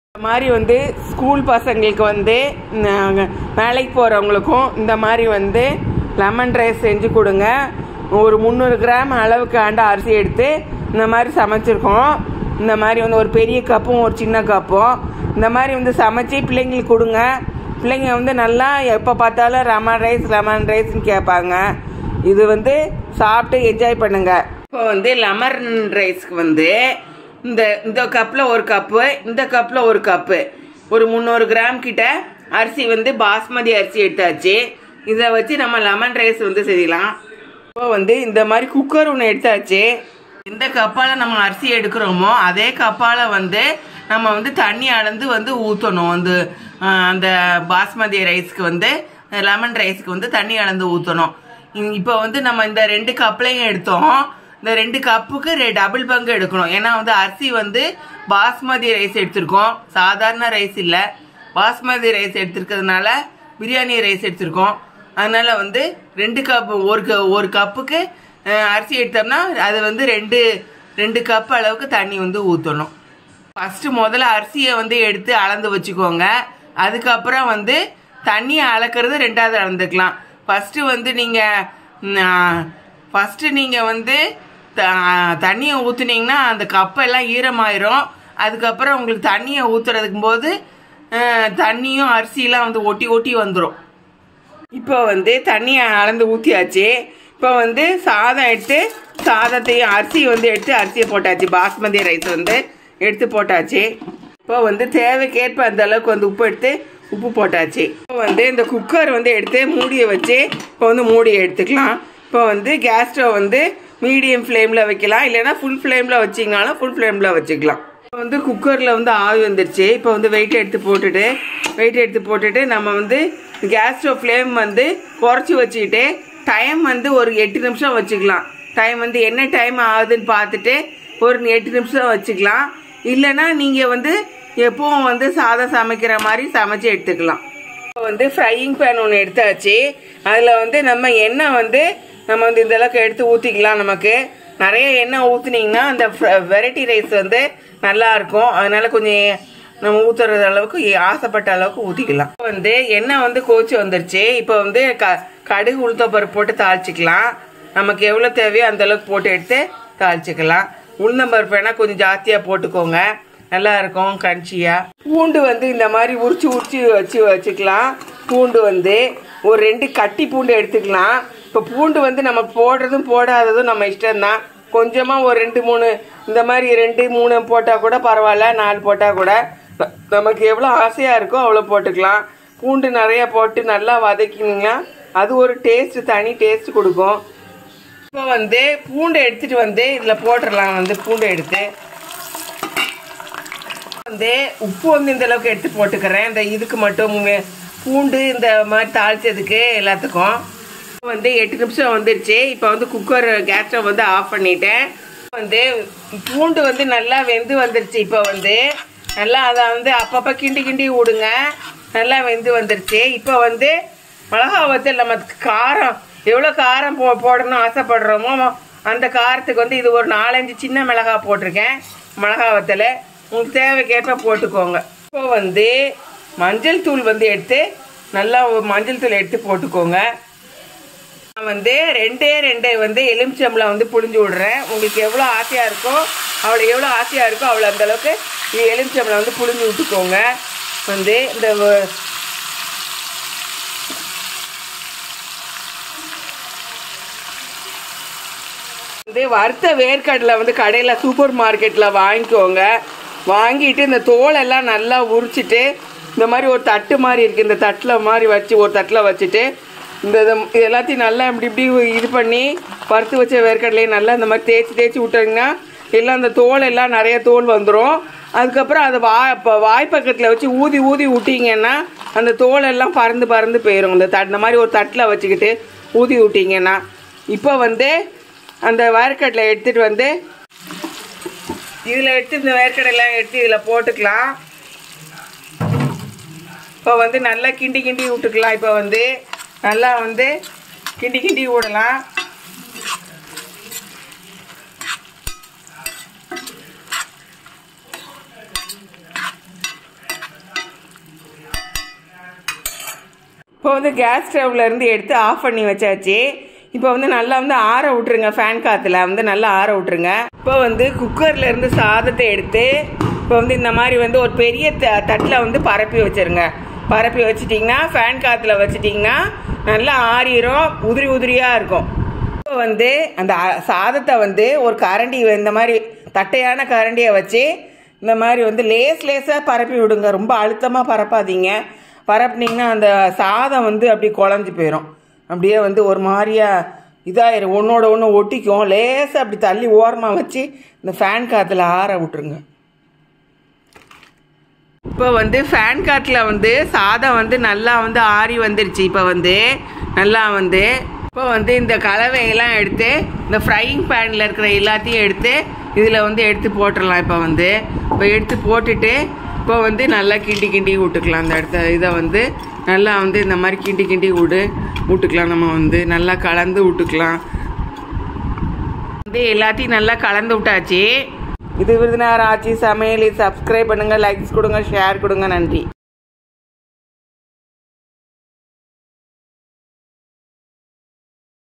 இந்த மாதிரி வந்து ஸ்கூல் பசங்களுக்கு வந்து நாங்க வேலைக்கு போகிறவங்களுக்கும் இந்த மாதிரி வந்து லெமன் ரைஸ் செஞ்சு கொடுங்க ஒரு முந்நூறு கிராம் அளவுக்கு ஆண்ட அரிசி எடுத்து இந்த மாதிரி சமைச்சிருக்கோம் இந்த மாதிரி வந்து ஒரு பெரிய கப்பும் ஒரு சின்ன கப்பும் இந்த மாதிரி வந்து சமைச்சு பிள்ளைங்களுக்கு கொடுங்க பிள்ளைங்க வந்து நல்லா எப்போ பார்த்தாலும் லெமன் ரைஸ் லெமன் ரைஸ்னு கேட்பாங்க இது வந்து சாப்பிட்டு என்ஜாய் பண்ணுங்க இப்போ வந்து லெமன் ரைஸ்க்கு வந்து இந்த இந்த கப்பில் ஒரு கப்பு இந்த கப்பில் ஒரு கப்பு ஒரு முந்நூறு கிராம் கிட்ட அரிசி வந்து பாஸ்மதி அரிசி எடுத்தாச்சு இதை வச்சு நம்ம லெமன் ரைஸ் வந்து செய்யலாம் இப்போ வந்து இந்த மாதிரி குக்கர் ஒன்று எடுத்தாச்சு எந்த கப்பால் நம்ம அரிசி எடுக்கிறோமோ அதே கப்பால் வந்து நம்ம வந்து தண்ணி அளந்து வந்து ஊற்றணும் வந்து ஆஹ், அந்த பாஸ்மதி ரைஸ்க்கு வந்து லெமன் ரைஸ்க்கு வந்து தண்ணி அளந்து ஊற்றணும் இப்போ வந்து நம்ம இந்த ரெண்டு கப்லையும் எடுத்தோம் இந்த ரெண்டு கப்புக்கு ரெ டபுள் பங்கு எடுக்கணும் ஏன்னா வந்து அரிசி வந்து பாஸ்மதி ரைஸ் எடுத்திருக்கோம் சாதாரண ரைஸ் இல்லை பாஸ்மதி ரைஸ் எடுத்திருக்கிறதுனால பிரியாணி ரைஸ் எடுத்திருக்கோம் அதனால வந்து ரெண்டு கப் ஒரு க ஒரு கப்புக்கு அஹ், அரிசி எடுத்தோம்னா அது வந்து ரெண்டு ரெண்டு கப் அளவுக்கு தண்ணி வந்து ஊற்றணும் ஃபஸ்ட்டு முதல்ல அரிசியை வந்து எடுத்து அளந்து வச்சுக்கோங்க அதுக்கப்புறம் வந்து தண்ணியை அளக்கிறது ரெண்டாவது அளந்துக்கலாம் ஃபஸ்ட்டு வந்து நீங்கள் ஃபஸ்ட்டு நீங்கள் வந்து த- தண்ணியை ஊற்றுனீங்கன்னா அந்த கப்பெல்லாம் ஈரமாயிரும் அதுக்கப்புறம் உங்களுக்கு தண்ணியை ஊற்றுறதுக்கும் போது அஹ், தண்ணியும் அரிசியெலாம் வந்து ஒட்டி ஒட்டி வந்துடும் இப்போ வந்து தண்ணியை அளந்து ஊற்றியாச்சு இப்போ வந்து சாதம் எடுத்து சாதத்தையும் அரிசி வந்து எடுத்து அரிசியை போட்டாச்சு பாஸ்மதி ரைஸ் வந்து எடுத்து போட்டாச்சு இப்போ வந்து தேவைக்கேற்ப அந்த அளவுக்கு வந்து உப்பு எடுத்து உப்பு போட்டாச்சு இப்போ வந்து இந்த குக்கர் வந்து எடுத்து மூடியை வச்சு இப்போ வந்து மூடியை எடுத்துக்கலாம் இப்போ வந்து கேஸ் ஸ்டவ் வந்து மீடியம் ஃப்ளேமில் வைக்கலாம் இல்லைன்னா ஃபுல் ஃப்ளேமில் வச்சிங்கனாலும் ஃபுல் ஃப்ளேமில் வச்சுக்கலாம் இப்போ வந்து குக்கரில் வந்து ஆவி வந்துருச்சு இப்போ வந்து வெயிட் எடுத்து போட்டுட்டு வெயிட் எடுத்து போட்டுட்டு நம்ம வந்து கேஸ் ஸ்டவ் ஃப்ளேம் வந்து குறைச்சி வச்சுக்கிட்டு டைம் வந்து ஒரு எட்டு நிமிஷம் வச்சுக்கலாம் டைம் வந்து என்ன டைம் ஆகுதுன்னு பார்த்துட்டு ஒரு எட்டு நிமிஷம் வச்சுக்கலாம் இல்லைன்னா நீங்கள் வந்து எப்பவும் வந்து சாதம் சமைக்கிற மாதிரி சமைச்சு எடுத்துக்கலாம் இப்போ வந்து ஃப்ரையிங் பேன் ஒன்று எடுத்தாச்சு அதில் வந்து நம்ம எண்ணெய் வந்து நம்ம வந்து இந்த அளவுக்கு எடுத்து ஊற்றிக்கலாம் நமக்கு நிறைய எண்ணெய் ஊற்றுனீங்கன்னா அந்த வெரைட்டி ரைஸ் வந்து நல்லா இருக்கும் அதனால கொஞ்சம் நம்ம ஊற்றுறது அளவுக்கு ஆசைப்பட்ட அளவுக்கு ஊற்றிக்கலாம் இப்போ வந்து எண்ணெய் வந்து கோச்சு வந்துருச்சு இப்போ வந்து க கடுகு உளுத்தப்பருப்பு போட்டு தாளிச்சிக்கலாம் நமக்கு எவ்வளோ தேவையோ அந்த அளவுக்கு போட்டு எடுத்து தாளிச்சிக்கலாம் உளுந்தம்பருப்பு வேணால் கொஞ்சம் ஜாஸ்தியாக போட்டுக்கோங்க நல்லா இருக்கும் கன்ச்சியாக பூண்டு வந்து இந்த மாதிரி உரிச்சு உரிச்சு வச்சு வச்சுக்கலாம் பூண்டு வந்து ஒரு ரெண்டு கட்டி பூண்டு எடுத்துக்கலாம் இப்போ பூண்டு வந்து நம்ம போடுறதும் போடாததும் நம்ம இஷ்டம்தான் கொஞ்சமாக ஒரு ரெண்டு மூணு இந்த மாதிரி ரெண்டு மூணு போட்டால் கூட பரவாயில்ல நாலு போட்டால் கூட ந- நமக்கு எவ்வளோ ஆசையாக இருக்கோ அவ்வளோ போட்டுக்கலாம் பூண்டு நிறைய போட்டு நல்லா வதக்கினீங்கன்னா அது ஒரு டேஸ்ட் தனி டேஸ்ட் கொடுக்கும் இப்போ வந்து பூண்டை எடுத்துட்டு வந்து இதில் போட்டுடலாம் வந்து பூண்டை எடுத்து வந்து உப்பு வந்து இந்த அளவுக்கு எடுத்து போட்டுக்கிறேன் இந்த இதுக்கு மட்டும் மே- பூண்டு இந்த மாதிரி தாளிச்சதுக்கு எல்லாத்துக்கும் இப்போ வந்து எட்டு நிமிஷம் வந்துருச்சு இப்போ வந்து குக்கர் கேஸ் ஸ்டவ் வந்து ஆஃப் பண்ணிட்டேன் வந்து பூண்டு வந்து நல்லா வெந்து வந்துருச்சு இப்போ வந்து நல்லா அதை வந்து அப்பப்போ கிண்டி கிண்டி விடுங்க நல்லா வெந்து வந்துருச்சு இப்போ வந்து மிளகா வத்தல் நம்ம காரம் எவ்வளோ காரம் போ போடணும்னு ஆசைப்படுறோமோ அந்த காரத்துக்கு வந்து இது ஒரு நாலஞ்சு சின்ன மிளகா போட்டிருக்கேன் மிளகா வத்தல் உங்களுக்கு தேவைக்கேற்ப போட்டுக்கோங்க இப்போ வந்து மஞ்சள் தூள் வந்து எடுத்து நல்லா ஒரு மஞ்சள் தூள் எடுத்து போட்டுக்கோங்க நான் வந்து ரெண்டே ரெண்டே வந்து எலுமிச்சம்பளம் வந்து புழிஞ்சு விடுறேன் உங்களுக்கு எவ்வளோ ஆசையாக இருக்கோ அவ்வளோ எவ்வளோ ஆசையாக இருக்கோ அவ்வளோ அந்த அளவுக்கு நீ எலுமிச்சம்பளம் வந்து புழிஞ்சு விட்டுக்கோங்க வந்து இந்த வ- வந்து வறுத்த வேர்க்கடலை வந்து கடையில் சூப்பர் மார்க்கெட்டில் வாங்கிக்கோங்க வாங்கிட்டு இந்த தோலெல்லாம் நல்லா உரிச்சிட்டு இந்த மாதிரி ஒரு தட்டு மாதிரி இருக்குது இந்த தட்டில் மாதிரி வச்சு ஒரு தட்டில் வச்சுட்டு இந்த இது இது எல்லாத்தையும் நல்லா இப்படி இப்படி இது பண்ணி வறுத்து வச்ச வேர்க்கடலையை நல்லா இந்த மாதிரி தேய்ச்சி தேய்ச்சி விட்டிங்கன்னா எல்லாம் அந்த தோல் எல்லாம் நிறைய தோல் வந்துடும் அதுக்கப்புறம் அதை வா இப்போ வாய்ப்பக்கத்தில் வச்சு ஊதி ஊதி விட்டிங்கன்னா அந்த தோல் எல்லாம் பறந்து பறந்து போயிடும் இந்த தட் இந்த மாதிரி ஒரு தட்டில் வச்சுக்கிட்டு ஊதி விட்டிங்கன்னா இப்போ வந்து அந்த வேர்க்கடலை எடுத்துகிட்டு வந்து இதில் எடுத்து இந்த வேர்க்கடலாம் எடுத்து இதில் போட்டுக்கலாம் இப்போ வந்து நல்லா கிண்டி கிண்டி விட்டுக்கலாம் இப்போ வந்து நல்லா வந்து கிண்டி கிண்டி விடலாம் இப்போ வந்து கேஸ் ஸ்டவ்ல இருந்து எடுத்து ஆஃப் பண்ணி வச்சாச்சு இப்போ வந்து நல்லா வந்து ஆற விட்டுருங்க ஃபேன் காற்றுல வந்து நல்லா ஆற விட்டுருங்க இப்போ வந்து குக்கர்ல இருந்து சாதத்தை எடுத்து இப்போ வந்து இந்த மாதிரி வந்து ஒரு பெரிய த தட்டில் வந்து பரப்பி வச்சிருங்க பரப்பி வச்சிட்டிங்கன்னா ஃபேன் காற்றுல வச்சிட்டிங்கன்னா நல்லா ஆறிரும் உதிரி உதிரியாக இருக்கும் இப்போ வந்து அந்த அ- சாதத்தை வந்து ஒரு கரண்டி இந்த மாதிரி தட்டையான கரண்டியை வச்சு இந்த மாதிரி வந்து லேஸ் லேஸாக பரப்பி விடுங்க ரொம்ப அழுத்தமாக பரப்பாதீங்க பரப்புனீங்கன்னா அந்த சாதம் வந்து அப்படியே குழஞ்சி போயிடும் அப்படியே வந்து ஒரு மாதிரியா இதாயிரும் ஒன்றோட ஒன்று ஒட்டிக்கும் லேசாக அப்படி தள்ளி ஓரமாக வச்சு இந்த ஃபேன் காற்றுல ஆற விட்டுருங்க இப்போ வந்து ஃபேன் காட்டில் வந்து சாதம் வந்து நல்லா வந்து ஆறி வந்துருச்சு இப்போ வந்து நல்லா வந்து இப்போ வந்து இந்த கலவையெல்லாம் எடுத்து இந்த ஃப்ரையிங் பேனில் இருக்கிற எல்லாத்தையும் எடுத்து இதில் வந்து எடுத்து போட்டுடலாம் இப்போ வந்து இப்போ எடுத்து போட்டுட்டு இப்போ வந்து நல்லா கிண்டி கிண்டி விட்டுக்கலாம் அந்த இடத்த இதை வந்து நல்லா வந்து இந்த மாதிரி கிண்டி கிண்டி விடு விட்டுக்கலாம் நம்ம வந்து நல்லா கலந்து விட்டுக்கலாம் வந்து எல்லாத்தையும் நல்லா கலந்து விட்டாச்சு இது விருதுநகர் ஆட்சி சமையல் சப்ஸ்கிரைப் பண்ணுங்க லைக்ஸ் கொடுங்க ஷேர் கொடுங்க நன்றி